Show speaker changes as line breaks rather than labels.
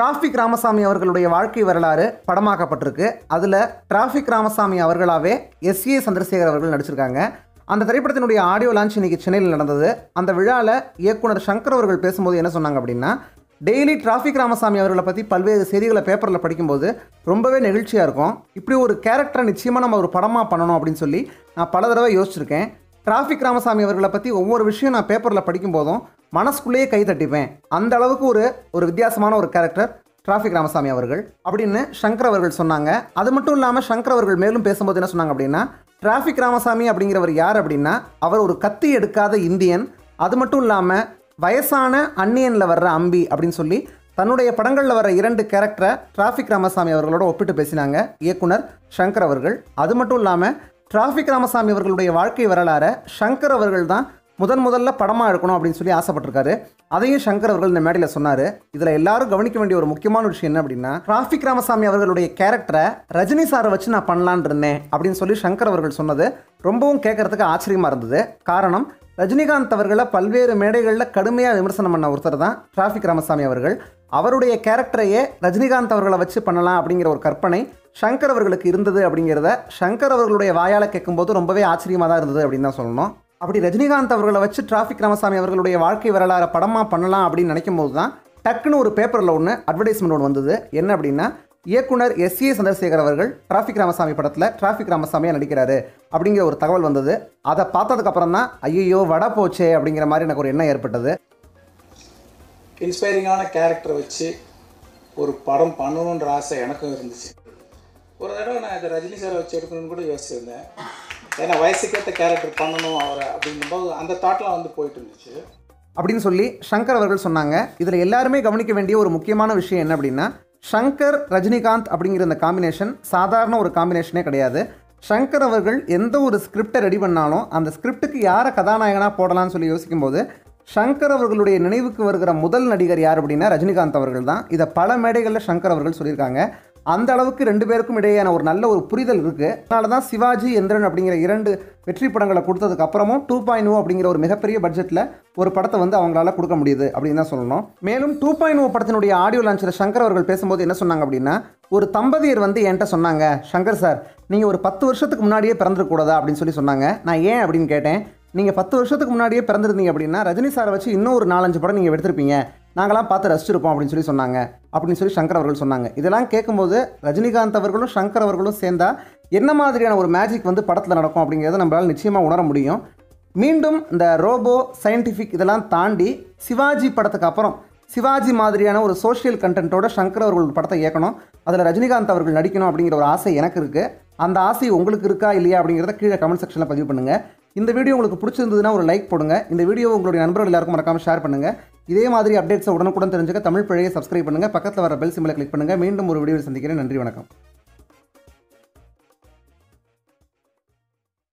traffic Ramasamy அவர்களுடைய வாழ்க்கை வரலாறு படமாக்கப்பட்டிருக்கு அதில் டிராஃபிக் ராமசாமி அவர்களாவே எஸ் ஏ சந்திரசேகர் அவர்கள் நடிச்சிருக்காங்க அந்த திரைப்படத்தினுடைய ஆடியோ லான்ச் இன்னைக்கு சென்னையில் நடந்தது அந்த விழாவில் இயக்குனர் சங்கர் அவர்கள் பேசும்போது என்ன சொன்னாங்க அப்படின்னா டெய்லி டிராஃபிக் ராமசாமி அவர்களை பற்றி பல்வேறு செய்திகளை பேப்பரில் படிக்கும்போது ரொம்பவே நெகிழ்ச்சியாக இருக்கும் இப்படி ஒரு கேரக்டரை நிச்சயமாக நம்ம ஒரு படமாக பண்ணணும் அப்படின்னு சொல்லி நான் பல தடவை யோசிச்சிருக்கேன் டிராஃபிக் ராமசாமி அவர்களை பற்றி ஒவ்வொரு விஷயம் நான் பேப்பரில் படிக்கும்போதும் மனசுக்குள்ளேயே கை தட்டிப்பேன் அந்த அளவுக்கு ஒரு ஒரு வித்தியாசமான ஒரு கேரக்டர் டிராஃபிக் ராமசாமி அவர்கள் அப்படின்னு சங்கர் அவர்கள் சொன்னாங்க அது மட்டும் இல்லாமல் சங்கர் அவர்கள் மேலும் பேசும்போது என்ன சொன்னாங்க அப்படின்னா டிராஃபிக் ராமசாமி அப்படிங்கிறவர் யார் அப்படின்னா அவர் ஒரு கத்தி எடுக்காத இந்தியன் அது மட்டும் இல்லாமல் வயசான அந்நியனில் வர்ற அம்பி அப்படின்னு சொல்லி தன்னுடைய படங்களில் வர இரண்டு கேரக்டரை டிராஃபிக் ராமசாமி அவர்களோட ஒப்பிட்டு பேசினாங்க இயக்குனர் சங்கர் அவர்கள் அது மட்டும் இல்லாமல் டிராஃபிக் ராமசாமி அவர்களுடைய வாழ்க்கை வரலாறை சங்கர் அவர்கள் தான் முதன் முதல்ல படமாக எடுக்கணும் அப்படின்னு சொல்லி ஆசைப்பட்டிருக்காரு அதையும் சங்கர் அவர்கள் இந்த மேடையில் சொன்னார் இதில் எல்லாரும் கவனிக்க வேண்டிய ஒரு முக்கியமான விஷயம் என்ன அப்படின்னா டிராஃபிக் ராமசாமி அவர்களுடைய கேரக்டரை ரஜினி சாரை வச்சு நான் பண்ணலான் இருந்தேன் அப்படின்னு சொல்லி சங்கர் அவர்கள் சொன்னது ரொம்பவும் கேட்கறதுக்கு ஆச்சரியமாக இருந்தது காரணம் ரஜினிகாந்த் அவர்களை பல்வேறு மேடைகளில் கடுமையாக விமர்சனம் பண்ண ஒருத்தர் தான் டிராஃபிக் ராமசாமி அவர்கள் அவருடைய கேரக்டரையே ரஜினிகாந்த் அவர்களை வச்சு பண்ணலாம் அப்படிங்கிற ஒரு கற்பனை சங்கர் அவர்களுக்கு இருந்தது அப்படிங்கிறத சங்கர் அவர்களுடைய வாயால் கேட்கும்போது ரொம்பவே ஆச்சரியமாக தான் இருந்தது அப்படின்னு தான் சொல்லணும் அப்படி ரஜினிகாந்த் அவர்களை வச்சு டிராஃபிக் ராமசாமி அவர்களுடைய வாழ்க்கை வரலாறு படமாக பண்ணலாம் அப்படின்னு நினைக்கும் போது தான் டக்குன்னு ஒரு பேப்பரில் ஒன்று அட்வர்டைஸ்மெண்ட் ஒன்று வந்தது என்ன அப்படின்னா இயக்குனர் எஸ் ஏ சந்திரசேகர் அவர்கள் டிராஃபிக் ராமசாமி படத்தில் டிராஃபிக் ராமசாமியாக நடிக்கிறாரு அப்படிங்கிற ஒரு தகவல் வந்தது அதை பார்த்ததுக்கப்புறம் தான் ஐயோ வட போச்சே அப்படிங்கிற மாதிரி எனக்கு ஒரு எண்ணம் ஏற்பட்டது
இன்ஸ்பைரிங்கான கேரக்டரை வச்சு ஒரு படம் பண்ணணுன்ற ஆசை எனக்கும் இருந்துச்சு ஒரு தடவை நான் இதை ரஜினி சாரை வச்சு எடுக்கணும்னு கூட யோசிச்சிருந்தேன் ஏன்னா வயசுக்கேற்ற கேரக்டர் பண்ணணும் அவரை அப்படிங்கும்போது அந்த தாட்லாம் வந்து போயிட்டு இருந்துச்சு
அப்படின்னு சொல்லி சங்கர் அவர்கள் சொன்னாங்க இதில் எல்லாருமே கவனிக்க வேண்டிய ஒரு முக்கியமான விஷயம் என்ன அப்படின்னா சங்கர் ரஜினிகாந்த் அப்படிங்கிற இந்த காம்பினேஷன் சாதாரண ஒரு காம்பினேஷனே கிடையாது சங்கர் அவர்கள் எந்த ஒரு ஸ்கிரிப்டை ரெடி பண்ணாலும் அந்த ஸ்கிரிப்டுக்கு யாரை கதாநாயகனாக போடலாம்னு சொல்லி யோசிக்கும்போது சங்கர் அவர்களுடைய நினைவுக்கு வருகிற முதல் நடிகர் யார் அப்படின்னா ரஜினிகாந்த் அவர்கள் தான் இதை பல மேடைகளில் சங்கர் அவர்கள் சொல்லியிருக்காங்க அந்த அளவுக்கு ரெண்டு பேருக்கும் இடையேயான ஒரு நல்ல ஒரு புரிதல் இருக்குது அதனால தான் சிவாஜி எந்திரன் அப்படிங்கிற இரண்டு வெற்றி படங்களை கொடுத்ததுக்கு அப்புறமும் டூ பாயிண்ட் அப்படிங்கிற ஒரு மிகப்பெரிய பட்ஜெட்டில் ஒரு படத்தை வந்து அவங்களால கொடுக்க முடியுது அப்படின்னு தான் சொல்லணும் மேலும் டூ பாயிண்ட் ஓ படத்தினுடைய ஆடியோ லான்ச்சில் சங்கர் அவர்கள் பேசும்போது என்ன சொன்னாங்க அப்படின்னா ஒரு தம்பதியர் வந்து என்கிட்ட சொன்னாங்க சங்கர் சார் நீங்கள் ஒரு பத்து வருஷத்துக்கு முன்னாடியே பிறந்திருக்கூடாதா அப்படின்னு சொல்லி சொன்னாங்க நான் ஏன் அப்படின்னு கேட்டேன் நீங்கள் பத்து வருஷத்துக்கு முன்னாடியே பிறந்திருந்தீங்க அப்படின்னா ரஜினி சாரை வச்சு இன்னும் ஒரு நாலஞ்சு படம் நீங்கள் எடுத்திருப்பீங்க நாங்களாம் பார்த்து ரசிச்சிருப்போம் அப்படின்னு சொல்லி சொன்னாங்க அப்படின்னு சொல்லி சங்கர் அவர்கள் சொன்னாங்க இதெல்லாம் கேட்கும்போது ரஜினிகாந்த் அவர்களும் சங்கர் அவர்களும் சேர்ந்தா என்ன மாதிரியான ஒரு மேஜிக் வந்து படத்தில் நடக்கும் அப்படிங்கிறத நம்மளால் நிச்சயமாக உணர முடியும் மீண்டும் இந்த ரோபோ சயின்டிஃபிக் இதெல்லாம் தாண்டி சிவாஜி படத்துக்கு அப்புறம் சிவாஜி மாதிரியான ஒரு சோஷியல் கண்டென்ட்டோட சங்கர் அவர்கள் ஒரு படத்தை இயக்கணும் அதில் ரஜினிகாந்த் அவர்கள் நடிக்கணும் அப்படிங்கிற ஒரு ஆசை எனக்கு இருக்குது அந்த ஆசை உங்களுக்கு இருக்கா இல்லையா அப்படிங்கிறத கீழே கமெண்ட் செக்ஷனில் பதிவு பண்ணுங்கள் இந்த வீடியோ உங்களுக்கு பிடிச்சிருந்ததுன்னா ஒரு லைக் போடுங்க இந்த வீடியோ உங்களுடைய நண்பர்கள் எல்லாருக்கும் மறக்காம ஷேர் பண்ணுங்கள் இதே மாதிரி அப்டேட்ஸை உடனுக்குடன் தெரிஞ்சுக்க தமிழ் பிழையை சப்ஸ்கிரைப் பண்ணுங்கள் பக்கத்தில் வர பெல் சிம்பிளை கிளிக் பண்ணுங்கள் மீண்டும் ஒரு வீடியோவில் சந்திக்கிறேன் நன்றி வணக்கம்